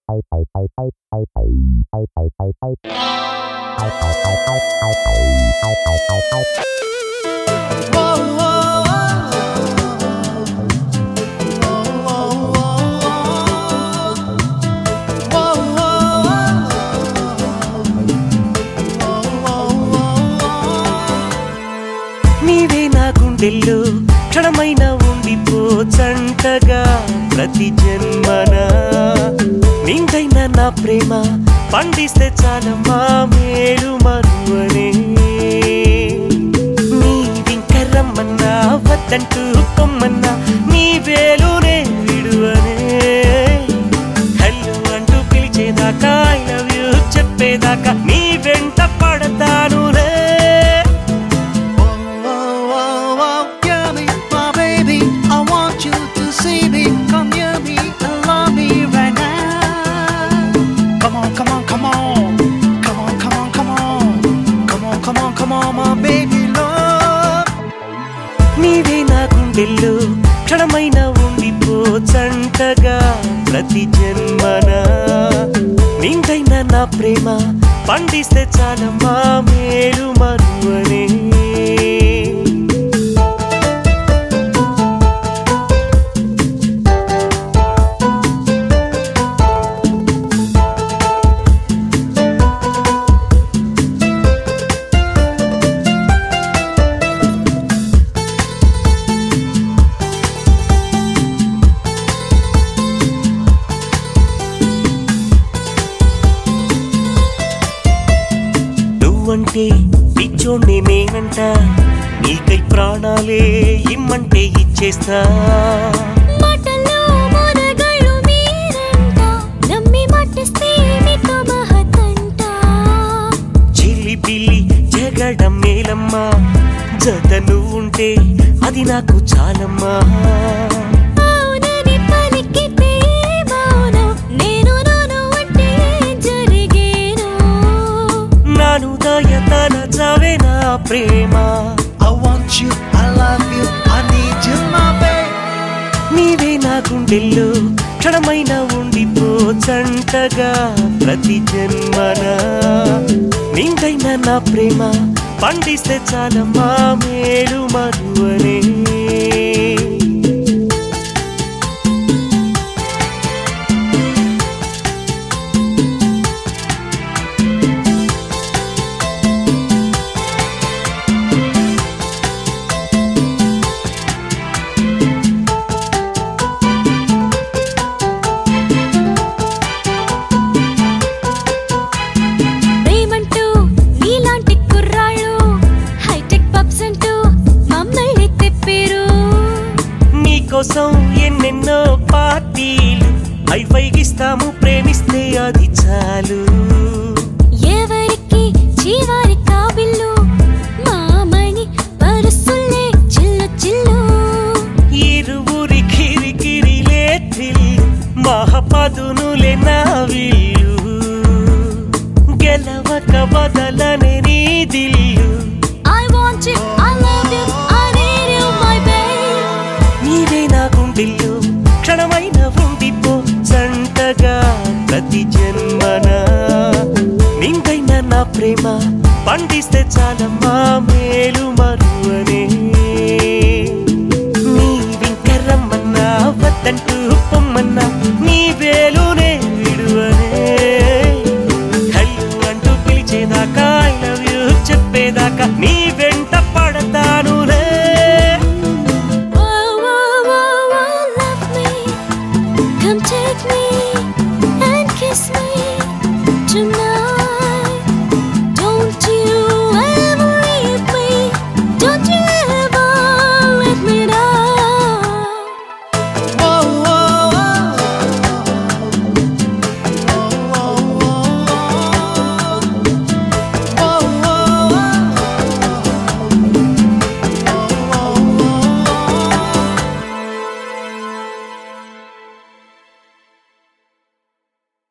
నీవే నా గుండెల్లో క్షణమైన ఉండిపో చంటగా ప్రతి జన్మన నిండైన నా ప్రేమ పండిస్తే చాలమ్మా మేలు మరువనే నీవింక రమ్మన్నా వద్దంటూ పొమ్మన్నా నీ వేలునే విడువనే హలో అంటూ పిలిచేదాకా ఐ లవ్ యూ చెప్పేదాకా నీ వెంట పడతానులే Oh, oh, oh, hear me, my baby. I want you to see me. Come near me and love me right now. Come on, come on, come on. Come on, come on, come on. Come on, come on, come on, my baby love. నీవే నా గుండెల్లో క్షణమైన ఉండిపో చంటగా ప్రతి జన్మన నిండైన నా ప్రేమ పండిస్తే చాలమ్మా మేలు మరువనే నువ్వంటే పిచ్చోణ్ణి నేనంట నీకై ప్రాణాలే ఇమ్మంటే ఇచ్చేస్తా మాటల్లో మొనగాళ్ళు మీరంట నమ్మి మాటిస్తే మీతో మహతంట చిల్లి పిల్లి జగడం మేలమ్మా జత నువ్వుంటే అది నాకు చాలమ్మా అవునని పలికితే మౌనం నేను నాను అంటే జరిగేను నాను దయతన చవే నా ప్రేమ I want you, I love you, I need you, my baby. నీవే నా గుండెల్లో క్షణమైన ఉండిపో చంటగా ప్రతి జన్మన నిండైన నా ప్రేమ పండిస్తే చాలమ్మా మేలు మరువనే ప్రేమంటూ నీలాంటి కుర్రాళ్ళు హైటెక్ పబ్స్ అంటూ మమ్మల్ని తెప్పారు నీకోసం ఎన్నెన్నో పార్టీలు హైఫైగిస్తాము ప్రేమిస్తే అది చాలు ఎవరికి జీవారి కాబిల్లు మామని పరుసులే చిల్లు చిల్లు ఇరువురి కిరికిరిలే థ్రిల్లు మహపదునులే నా విల్లు గెలవక వదలనే నీ దిల్లు I want you, I love you, I need you, my babe. నీవే నా గుండెల్లో క్షణమైన ఉండిపో చంటగా ప్రతి జన్మన నిండైన నా ప్రేమ పండిస్తే చాలమ్మా మేలు